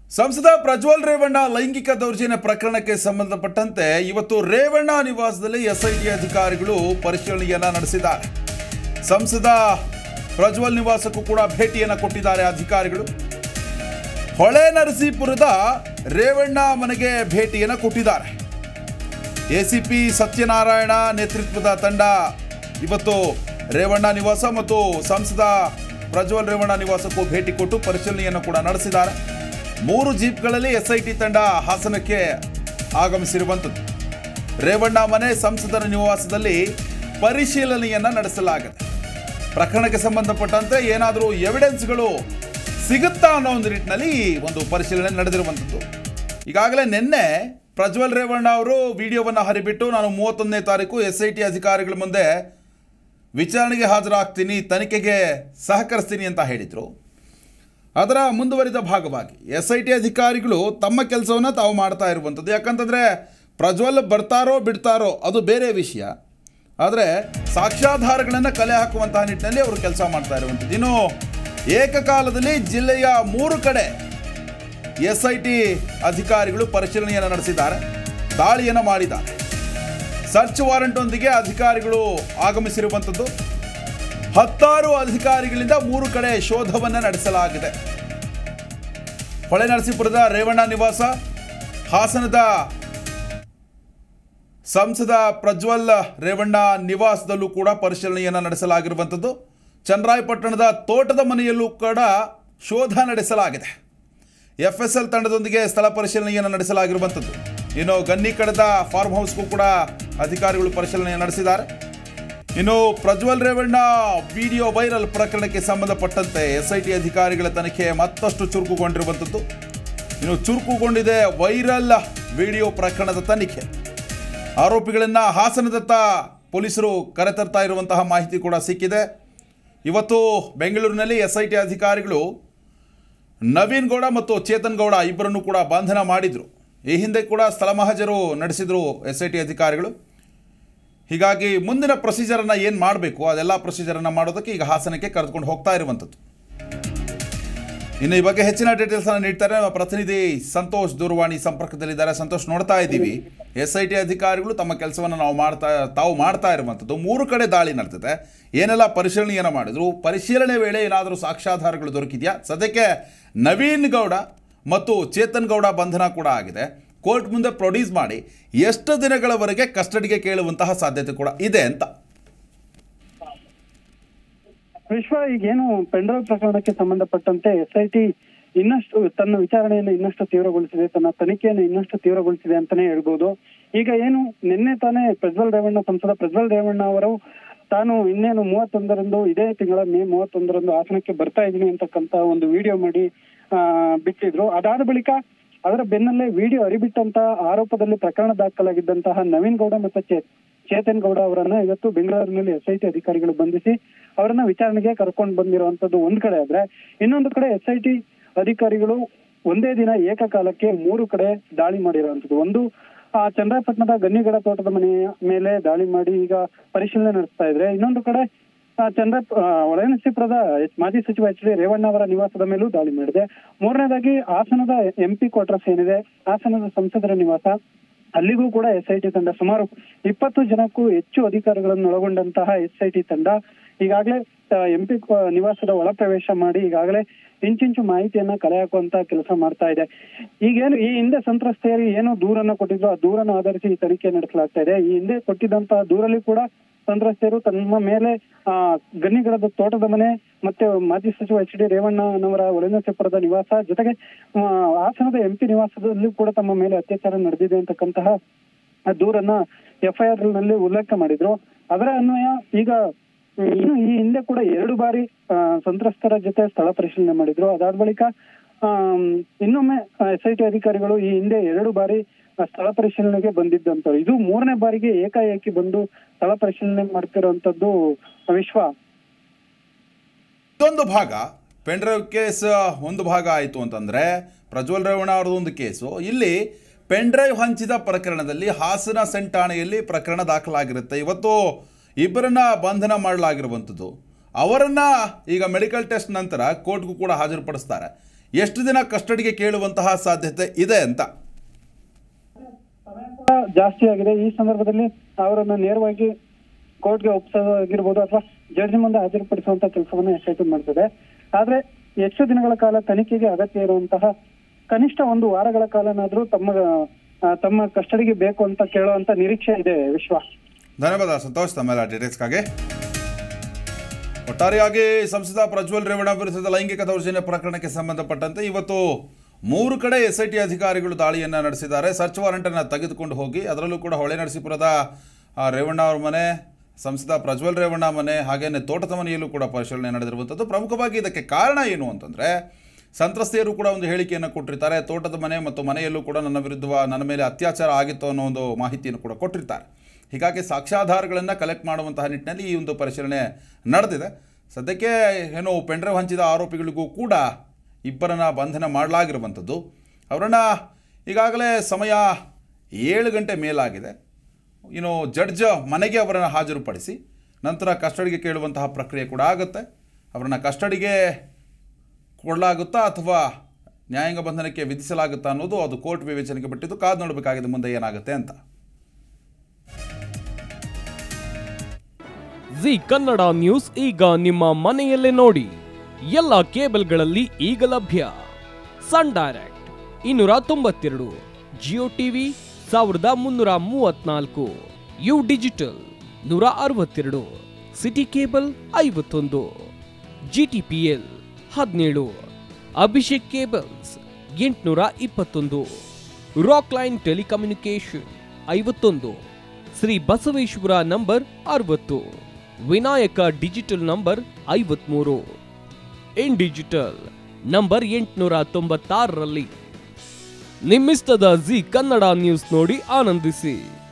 ಸಂಸದ ಪ್ರಜ್ವಲ್ ರೇವಣ್ಣ ಲೈಂಗಿಕ ದೌರ್ಜನ್ಯ ಪ್ರಕರಣಕ್ಕೆ ಸಂಬಂಧಪಟ್ಟಂತೆ ಇವತ್ತು ರೇವಣ್ಣ ನಿವಾಸದಲ್ಲಿ ಎಸ್ಐಟಿ ಅಧಿಕಾರಿಗಳು ಪರಿಶೀಲನೆಯನ್ನ ನಡೆಸಿದ್ದಾರೆ ಸಂಸದ ಪ್ರಜ್ವಲ್ ನಿವಾಸಕ್ಕೂ ಕೂಡ ಭೇಟಿಯನ್ನು ಕೊಟ್ಟಿದ್ದಾರೆ ಅಧಿಕಾರಿಗಳು ಹೊಳೆ ನರಸೀಪುರದ ರೇವಣ್ಣ ಮನೆಗೆ ಭೇಟಿಯನ್ನು ಕೊಟ್ಟಿದ್ದಾರೆ ಎಸಿಪಿ ಸತ್ಯನಾರಾಯಣ ನೇತೃತ್ವದ ತಂಡ ಇವತ್ತು ರೇವಣ್ಣ ನಿವಾಸ ಮತ್ತು ಸಂಸದ ಪ್ರಜ್ವಲ್ ರೇವಣ್ಣ ನಿವಾಸಕ್ಕೂ ಭೇಟಿ ಕೊಟ್ಟು ಪರಿಶೀಲನೆಯನ್ನು ಕೂಡ ನಡೆಸಿದ್ದಾರೆ ಮೂರು ಜೀಪ್ಗಳಲ್ಲಿ ಎಸ್ಐಟಿ ತಂಡ ಹಾಸನಕ್ಕೆ ಆಗಮಿಸಿರುವಂಥದ್ದು ರೇವಣ್ಣ ಮನೆ ಸಂಸದರ ನಿವಾಸದಲ್ಲಿ ಪರಿಶೀಲನೆಯನ್ನು ನಡೆಸಲಾಗಿದೆ ಪ್ರಕರಣಕ್ಕೆ ಸಂಬಂಧಪಟ್ಟಂತೆ ಏನಾದರೂ ಎವಿಡೆನ್ಸ್ಗಳು ಸಿಗುತ್ತಾ ಅನ್ನೋ ಒಂದು ನಿಟ್ಟಿನಲ್ಲಿ ಈ ಒಂದು ಪರಿಶೀಲನೆ ನಡೆದಿರುವಂಥದ್ದು ಈಗಾಗಲೇ ನಿನ್ನೆ ಪ್ರಜ್ವಲ್ ರೇವಣ್ಣ ಅವರು ವಿಡಿಯೋವನ್ನು ಹರಿಬಿಟ್ಟು ನಾನು ಮೂವತ್ತೊಂದನೇ ತಾರೀಕು ಎಸ್ ಐ ಟಿ ಅಧಿಕಾರಿಗಳ ಮುಂದೆ ವಿಚಾರಣೆಗೆ ಹಾಜರಾಗ್ತೀನಿ ತನಿಖೆಗೆ ಸಹಕರಿಸ್ತೀನಿ ಅಂತ ಹೇಳಿದರು ಅದರ ಮುಂದುವರಿದ ಭಾಗವಾಗಿ ಎಸ್ ಐ ಟಿ ಅಧಿಕಾರಿಗಳು ತಮ್ಮ ಕೆಲಸವನ್ನು ತಾವು ಮಾಡ್ತಾ ಇರುವಂಥದ್ದು ಯಾಕಂತಂದರೆ ಪ್ರಜ್ವಲ್ ಬರ್ತಾರೋ ಬಿಡ್ತಾರೋ ಅದು ಬೇರೆ ವಿಷಯ ಆದರೆ ಸಾಕ್ಷ್ಯಾಧಾರಗಳನ್ನು ಕಲೆ ಹಾಕುವಂತಹ ನಿಟ್ಟಿನಲ್ಲಿ ಅವರು ಕೆಲಸ ಮಾಡ್ತಾ ಇರುವಂಥದ್ದು ಇನ್ನು ಏಕಕಾಲದಲ್ಲಿ ಜಿಲ್ಲೆಯ ಮೂರು ಕಡೆ ಎಸ್ ಐ ಟಿ ಅಧಿಕಾರಿಗಳು ಪರಿಶೀಲನೆಯನ್ನು ನಡೆಸಿದ್ದಾರೆ ದಾಳಿಯನ್ನು ಮಾಡಿದ್ದಾರೆ ಸರ್ಚ್ ವಾರೆಂಟ್ ಒಂದಿಗೆ ಅಧಿಕಾರಿಗಳು ಆಗಮಿಸಿರುವಂಥದ್ದು ಹತ್ತಾರು ಅಧಿಕಾರಿಗಳಿಂದ ಮೂರು ಕಡೆ ಶೋಧವನ್ನು ನಡೆಸಲಾಗಿದೆ ಹೊಳೆ ನರಸೀಪುರದ ರೇವಣ್ಣ ನಿವಾಸ ಹಾಸನದ ಸಂಸದ ಪ್ರಜ್ವಲ್ ರೇವಣ್ಣ ನಿವಾಸದಲ್ಲೂ ಕೂಡ ಪರಿಶೀಲನೆಯನ್ನು ನಡೆಸಲಾಗಿರುವಂಥದ್ದು ಚನ್ನರಾಯಪಟ್ಟಣದ ತೋಟದ ಮನೆಯಲ್ಲೂ ಕೂಡ ಶೋಧ ನಡೆಸಲಾಗಿದೆ ಎಫ್ ಎಸ್ ಎಲ್ ತಂಡದೊಂದಿಗೆ ಸ್ಥಳ ಪರಿಶೀಲನೆಯನ್ನು ನಡೆಸಲಾಗಿರುವಂಥದ್ದು ಇನ್ನು ಗನ್ನಿ ಕಡದ ಫಾರ್ಮ್ ಹೌಸ್ಗೂ ಕೂಡ ಅಧಿಕಾರಿಗಳು ಪರಿಶೀಲನೆ ನಡೆಸಿದ್ದಾರೆ ಇನ್ನು ಪ್ರಜ್ವಲ್ ರೇವಣ್ಣ ವಿಡಿಯೋ ವೈರಲ್ ಪ್ರಕರಣಕ್ಕೆ ಸಂಬಂಧಪಟ್ಟಂತೆ ಎಸ್ ಐ ಟಿ ಅಧಿಕಾರಿಗಳ ತನಿಖೆ ಮತ್ತಷ್ಟು ಚುರುಕುಗೊಂಡಿರುವಂಥದ್ದು ಇನ್ನು ಚುರುಕುಗೊಂಡಿದೆ ವೈರಲ್ ವಿಡಿಯೋ ಪ್ರಕರಣದ ತನಿಖೆ ಆರೋಪಿಗಳನ್ನು ಹಾಸನದತ್ತ ಪೊಲೀಸರು ಕರೆತರ್ತಾ ಇರುವಂತಹ ಮಾಹಿತಿ ಕೂಡ ಸಿಕ್ಕಿದೆ ಇವತ್ತು ಬೆಂಗಳೂರಿನಲ್ಲಿ ಎಸ್ ಐ ಟಿ ಅಧಿಕಾರಿಗಳು ನವೀನ್ ಗೌಡ ಮತ್ತು ಚೇತನ್ ಗೌಡ ಇಬ್ಬರನ್ನು ಕೂಡ ಬಂಧನ ಮಾಡಿದರು ಈ ಹಿಂದೆ ಕೂಡ ಸ್ಥಳ ಮಹಜರು ನಡೆಸಿದರು ಎಸ್ ಐ ಟಿ ಅಧಿಕಾರಿಗಳು ಹೀಗಾಗಿ ಮುಂದಿನ ಪ್ರೊಸೀಜರನ್ನು ಏನು ಮಾಡಬೇಕು ಅದೆಲ್ಲ ಪ್ರೊಸೀಜರನ್ನು ಮಾಡೋದಕ್ಕೆ ಈಗ ಹಾಸನಕ್ಕೆ ಕರೆದುಕೊಂಡು ಹೋಗ್ತಾ ಇರುವಂಥದ್ದು ಇನ್ನು ಈ ಬಗ್ಗೆ ಹೆಚ್ಚಿನ ಡೀಟೇಲ್ಸ್ ಅನ್ನು ನೀಡ್ತಾರೆ ನಮ್ಮ ಪ್ರತಿನಿಧಿ ಸಂತೋಷ್ ದೂರವಾಣಿ ಸಂಪರ್ಕದಲ್ಲಿದ್ದಾರೆ ಸಂತೋಷ್ ನೋಡ್ತಾ ಇದ್ದೀವಿ ಎಸ್ ಐ ಟಿ ಅಧಿಕಾರಿಗಳು ತಮ್ಮ ಕೆಲಸವನ್ನು ನಾವು ಮಾಡ್ತಾ ತಾವು ಮಾಡ್ತಾ ಇರುವಂಥದ್ದು ಮೂರು ಕಡೆ ದಾಳಿ ನಡೆದಿದೆ ಏನೆಲ್ಲ ಪರಿಶೀಲನೆಯನ್ನು ಮಾಡಿದ್ರು ಪರಿಶೀಲನೆ ವೇಳೆ ಏನಾದರೂ ಸಾಕ್ಷ್ಯಾಧಾರಗಳು ದೊರಕಿದೆಯಾ ಸದ್ಯಕ್ಕೆ ನವೀನ್ ಗೌಡ ಮತ್ತು ಚೇತನ್ ಗೌಡ ಬಂಧನ ಕೂಡ ಆಗಿದೆ ಕೋರ್ಟ್ ಮುಂದೆ ಪ್ರೊಡ್ಯೂಸ್ ಮಾಡಿ ಎಷ್ಟು ದಿನಗಳವರೆಗೆ ಕಸ್ಟಡಿಗೆ ಕೇಳುವಂತಹ ಸಾಧ್ಯತೆ ಕೂಡ ಇದೆ ಅಂತ ವಿಶ್ವ ಈಗೇನು ಪೆಂಡ್ರೈವ್ ಪ್ರಕರಣಕ್ಕೆ ಸಂಬಂಧಪಟ್ಟಂತೆ ಎಸ್ ಐ ಟಿ ಇನ್ನಷ್ಟು ತನ್ನ ವಿಚಾರಣೆಯನ್ನು ಇನ್ನಷ್ಟು ತೀವ್ರಗೊಳಿಸಿದೆ ತನ್ನ ತನಿಖೆಯನ್ನು ಇನ್ನಷ್ಟು ತೀವ್ರಗೊಳಿಸಿದೆ ಅಂತಾನೆ ಹೇಳ್ಬೋದು ಈಗ ಏನು ನಿನ್ನೆ ತಾನೇ ಪ್ರಜ್ವಲ್ ರೇವಣ್ಣ ಸಂಸದ ಪ್ರಜ್ವಲ್ ರೇವಣ್ಣ ಅವರು ತಾನು ಇನ್ನೇನು ಮೂವತ್ತೊಂದರಂದು ಇದೇ ತಿಂಗಳ ಮೇ ಮೂವತ್ತೊಂದರಂದು ಹಾಸನಕ್ಕೆ ಬರ್ತಾ ಇದ್ದೀನಿ ಅಂತಕ್ಕಂತ ಒಂದು ವಿಡಿಯೋ ಮಾಡಿ ಆ ಬಿಟ್ಟಿದ್ರು ಅದಾದ ಬಳಿಕ ಅದರ ಬೆನ್ನಲ್ಲೇ ವಿಡಿಯೋ ಹರಿಬಿಟ್ಟಂತ ಆರೋಪದಲ್ಲಿ ಪ್ರಕರಣ ದಾಖಲಾಗಿದ್ದಂತಹ ನವೀನ್ ಗೌಡ ಮತ್ತು ಚೇ ಚೇತನ್ ಗೌಡ ಅವರನ್ನ ಇವತ್ತು ಬೆಂಗಳೂರಿನಲ್ಲಿ ಎಸ್ ಐ ಟಿ ಅಧಿಕಾರಿಗಳು ಬಂಧಿಸಿ ಅವರನ್ನ ವಿಚಾರಣೆಗೆ ಕರ್ಕೊಂಡು ಬಂದಿರುವಂತದ್ದು ಒಂದ್ ಕಡೆ ಆದ್ರೆ ಇನ್ನೊಂದು ಕಡೆ ಎಸ್ ಐ ಟಿ ಅಧಿಕಾರಿಗಳು ಒಂದೇ ದಿನ ಏಕಕಾಲಕ್ಕೆ ಮೂರು ಕಡೆ ದಾಳಿ ಮಾಡಿರುವಂತದ್ದು ಒಂದು ಆ ಚಂದ್ರಪಟ್ಟಣದ ಗನ್ನಿಗಡ ತೋಟದ ಮನೆಯ ಮೇಲೆ ದಾಳಿ ಮಾಡಿ ಈಗ ಪರಿಶೀಲನೆ ನಡೆಸ್ತಾ ಇದ್ರೆ ಇನ್ನೊಂದು ಕಡೆ ಆ, ಚಂದ್ರ ಆ, ಒಳನರಸೀಪುರದ ಮಾಜಿ ಸಚಿವ ಎಚ್ ಡಿ ರೇವಣ್ಣ ಅವರ ನಿವಾಸದ ಮೇಲೂ ದಾಳಿ ಮಾಡಿದೆ ಮೂರನೇದಾಗಿ ಹಾಸನದ ಎಂಪಿ ಕ್ವಾರ್ಟರ್ಸ್ ಏನಿದೆ ಹಾಸನದ ಸಂಸದರ ನಿವಾಸ ಅಲ್ಲಿಗೂ ಕೂಡ ಎಸ್ ಐ ಟಿ ತಂಡ ಸುಮಾರು ಇಪ್ಪತ್ತು ಜನಕ್ಕೂ ಹೆಚ್ಚು ಅಧಿಕಾರಿಗಳನ್ನು ಒಳಗೊಂಡಂತಹ ಎಸ್ ಐ ಟಿ ತಂಡ ಈಗಾಗಲೇ ಎಂಪಿ ನಿವಾಸದ ಒಳ ಪ್ರವೇಶ ಮಾಡಿ ಈಗಾಗಲೇ ಇಂಚಿಂಚು ಮಾಹಿತಿಯನ್ನ ಕಲೆ ಹಾಕುವಂತ ಕೆಲಸ ಮಾಡ್ತಾ ಇದೆ ಈಗೇನು ಈ ಹಿಂದೆ ಸಂತ್ರಸ್ತೆಯರಿಗೆ ಏನು ದೂರನ್ನ ಕೊಟ್ಟಿದ್ರು ಆ ದೂರನ್ನು ಆಧರಿಸಿ ಈ ತನಿಖೆ ನಡೆಸಲಾಗ್ತಾ ಇದೆ ಈ ಹಿಂದೆ ಕೊಟ್ಟಿದ್ದಂತಹ ದೂರಲ್ಲಿ ಕೂಡ ಸಂತ್ರಸ್ತೆಯರು ತಮ್ಮ ಮೇಲೆ ಆ ಗನ್ನಿಗಡದ ತೋಟದ ಮನೆ ಮತ್ತೆ ಮಾಜಿ ಸಚಿವ ಎಚ್ ಡಿ ರೇವಣ್ಣನವರ ಒಳನರಸೀಪುರದ ನಿವಾಸ ಜೊತೆಗೆ ಆ, ಹಾಸನದ ಎಂಪಿ ನಿವಾಸದಲ್ಲೂ ಕೂಡ ತಮ್ಮ ಮೇಲೆ ಅತ್ಯಾಚಾರ ನಡೆದಿದೆ ಅಂತಕ್ಕಂತಹ ದೂರನ್ನ ಎಫ್ಐಆರ್ ನಲ್ಲಿ ಉಲ್ಲೇಖ ಮಾಡಿದ್ರು ಅದರ ಅನ್ವಯ ಈಗ ಇನ್ನು ಈ ಹಿಂದೆ ಕೂಡ ಎರಡು ಬಾರಿ ಆ, ಸಂತ್ರಸ್ತರ ಜೊತೆ ಸ್ಥಳ ಪರಿಶೀಲನೆ ಮಾಡಿದ್ರು ಅದಾದ ಬಳಿಕ ಆಮ್, ಇನ್ನೊಮ್ಮೆ ಎಸ್ ಐ ಟಿ ಅಧಿಕಾರಿಗಳು ಈ ಹಿಂದೆ ಎರಡು ಬಾರಿ ಆ, ಸ್ಥಳ ಪರಿಶೀಲನೆಗೆ ಬಂದಿದ್ದಂತ ಇದು ಮೂರನೇ ಬಾರಿಗೆ ಏಕಾಏಕಿ ಬಂದು ಸ್ಥಳ ಪರಿಶೀಲನೆ ಮಾಡ್ತಿರುವಂತದ್ದು ವಿಶ್ವ ಇದೊಂದು ಭಾಗ ಪೆನ್ಡ್ರೈವ್ ಕೇಸ್ ಒಂದು ಭಾಗ ಆಯಿತು ಅಂತಂದರೆ ಪ್ರಜ್ವಲ್ ರೇವಣ್ಣ ಅವ್ರದ್ದು ಒಂದು ಕೇಸು ಇಲ್ಲಿ ಪೆನ್ಡ್ರೈವ್ ಹಂಚಿದ ಪ್ರಕರಣದಲ್ಲಿ ಹಾಸನ ಸೆಂಟ್ ಠಾಣೆಯಲ್ಲಿ ಪ್ರಕರಣ ದಾಖಲಾಗಿರುತ್ತೆ ಇವತ್ತು ಇಬ್ಬರನ್ನ ಬಂಧನ ಮಾಡಲಾಗಿರುವಂಥದ್ದು ಅವರನ್ನು ಈಗ ಮೆಡಿಕಲ್ ಟೆಸ್ಟ್ ನಂತರ ಕೋರ್ಟ್ಗೂ ಕೂಡ ಹಾಜರುಪಡಿಸ್ತಾರೆ ಎಷ್ಟು ದಿನ ಕಸ್ಟಡಿಗೆ ಕೇಳುವಂತಹ ಸಾಧ್ಯತೆ ಇದೆ ಅಂತ ಜಾಸ್ತಿ ಆಗಿದೆ ಈ ಸಂದರ್ಭದಲ್ಲಿ ಅವರನ್ನ ನೇರವಾಗಿ ಕೋರ್ಟ್ಗೆ ಒಪ್ಪಿಸೋದಾಗಿರ್ಬೋದು ಅಥವಾ ಜಡ್ಜ್ ಮುಂದೆ ಹಾಜರುಪಡಿಸುವಂತ ಕೆಲಸವನ್ನ ಎಸ್ ಐ ಟಿ ಮಾಡ್ತದೆ ಆದ್ರೆ ಎಷ್ಟು ದಿನಗಳ ಕಾಲ ತನಿಖೆಗೆ ಅಗತ್ಯ ಇರುವಂತಹ ಕನಿಷ್ಠ ಒಂದು ವಾರಗಳ ಕಾಲನಾದ್ರೂ ತಮ್ಮ ಆ, ತಮ್ಮ ಕಸ್ಟಡಿಗೆ ಬೇಕು ಅಂತ ಕೇಳುವಂತ ನಿರೀಕ್ಷೆ ಇದೆ ವಿಶ್ವ ಧನ್ಯವಾದ ಸಂತೋಷ್ ತಮ್ಮೆಲ್ಲ ಡೀಟೇಲ್ಸ್ಗಾಗಿ ಒಟ್ಟಾರೆಯಾಗಿ ಸಂಸದ ಪ್ರಜ್ವಲ್ ರೇವಣ್ಣ ವಿರುದ್ಧದ ಲೈಂಗಿಕ ದೌರ್ಜನ್ಯ ಪ್ರಕರಣಕ್ಕೆ ಸಂಬಂಧಪಟ್ಟಂತೆ ಇವತ್ತು ಮೂರು ಕಡೆ ಎಸ್ ಐ ಟಿ ಅಧಿಕಾರಿಗಳು ದಾಳಿಯನ್ನು ನಡೆಸಿದ್ದಾರೆ ಸರ್ಚ್ ವಾರೆಂಟನ್ನು ತೆಗೆದುಕೊಂಡು ಹೋಗಿ ಅದರಲ್ಲೂ ಕೂಡ ಹೊಳೆ ನರಸೀಪುರದ ಆ, ರೇವಣ್ಣ ಅವ್ರ ಮನೆ ಸಂಸದ ಪ್ರಜ್ವಲ್ ರೇವಣ್ಣ ಮನೆ ಹಾಗೇನೆ ತೋಟದ ಮನೆಯಲ್ಲೂ ಕೂಡ ಪರಿಶೀಲನೆ ನಡೆದಿರುವಂಥದ್ದು ಪ್ರಮುಖವಾಗಿ ಇದಕ್ಕೆ ಕಾರಣ ಏನು ಅಂತಂದರೆ ಸಂತ್ರಸ್ತೆಯರು ಕೂಡ ಒಂದು ಹೇಳಿಕೆಯನ್ನು ಕೊಟ್ಟಿರ್ತಾರೆ ತೋಟದ ಮನೆ ಮತ್ತು ಮನೆಯಲ್ಲೂ ಕೂಡ ನನ್ನ ವಿರುದ್ಧ ನನ್ನ ಮೇಲೆ ಅತ್ಯಾಚಾರ ಆಗಿತ್ತು ಅನ್ನೋ ಒಂದು ಮಾಹಿತಿಯನ್ನು ಕೂಡ ಕೊಟ್ಟಿರ್ತಾರೆ ಹೀಗಾಗಿ ಸಾಕ್ಷ್ಯಾಧಾರಗಳನ್ನು ಕಲೆಕ್ಟ್ ಮಾಡುವಂತಹ ನಿಟ್ಟಿನಲ್ಲಿ ಈ ಒಂದು ಪರಿಶೀಲನೆ ನಡೆದಿದೆ ಸದ್ಯಕ್ಕೆ ಏನು ಪೆಂಡ್ರೈವ್ ಹಂಚಿದ ಆರೋಪಿಗಳಿಗೂ ಕೂಡ ಇಬ್ಬರನ್ನ ಬಂಧನ ಮಾಡಲಾಗಿರುವಂಥದ್ದು ಅವರನ್ನು ಈಗಾಗಲೇ ಸಮಯ ಏಳು ಗಂಟೆ ಮೇಲಾಗಿದೆ ಇನ್ನು ಜಡ್ಜ್ ಮನೆಗೆ ಅವರನ್ನು ಹಾಜರುಪಡಿಸಿ ನಂತರ ಕಸ್ಟಡಿಗೆ ಕೇಳುವಂತಹ ಪ್ರಕ್ರಿಯೆ ಕೂಡ ಆಗುತ್ತೆ ಅವರನ್ನು ಕಸ್ಟಡಿಗೆ ಕೊಡಲಾಗುತ್ತಾ ಅಥವಾ ನ್ಯಾಯಾಂಗ ಬಂಧನಕ್ಕೆ ವಿಧಿಸಲಾಗುತ್ತಾ ಅನ್ನೋದು ಅದು ಕೋರ್ಟ್ ವಿವೇಚನೆಗೆ ಬಿಟ್ಟಿದ್ದು ಕಾದು ನೋಡಬೇಕಾಗಿದೆ ಮುಂದೆ ಏನಾಗುತ್ತೆ ಅಂತ ಜಿ ಕನ್ನಡ ನ್ಯೂಸ್ ಈಗ ನಿಮ್ಮ ಮನೆಯಲ್ಲೇ ನೋಡಿ ಎಲ್ಲ ಕೇಬಲ್ಗಳಲ್ಲಿ ಈಗ ಲಭ್ಯ ಸನ್ ಡೈರೆಕ್ಟ್ ಇನ್ನೂರ ತೊಂಬತ್ತೆರಡು ಜಿಯೋ ಟಿವಿ ಸಾವಿರದ ಮುನ್ನೂರ ಮೂವತ್ನಾಲ್ಕು ಯು ಡಿಜಿಟಲ್ ನೂರ ಅರವತ್ತೆರಡು ಸಿಟಿ ಕೇಬಲ್ ಐವತ್ತೊಂದು ಜಿಟಿಪಿಎಲ್ ಹದಿನೇಳು ಅಭಿಷೇಕ್ ಕೇಬಲ್ಸ್ ಎಂಟುನೂರ ಇಪ್ಪತ್ತೊಂದು ರಾಕ್ ಲೈನ್ ಟೆಲಿಕಮ್ಯುನಿಕೇಶನ್ ಐವತ್ತೊಂದು ಶ್ರೀ ಬಸವೇಶ್ವರ ನಂಬರ್ ಅರವತ್ತು ವಿನಾಯಕ ಡಿಜಿಟಲ್ ನಂಬರ್ ಐವತ್ಮೂರು ಇನ್ ಡಿಜಿಟಲ್ ನಂಬರ್ ಎಂಟುನೂರ ತೊಂಬತ್ತಾರರಲ್ಲಿ ನಿಮ್ಮಿಸ್ತದ ಜಿ ಕನ್ನಡ ನ್ಯೂಸ್ ನೋಡಿ ಆನಂದಿಸಿ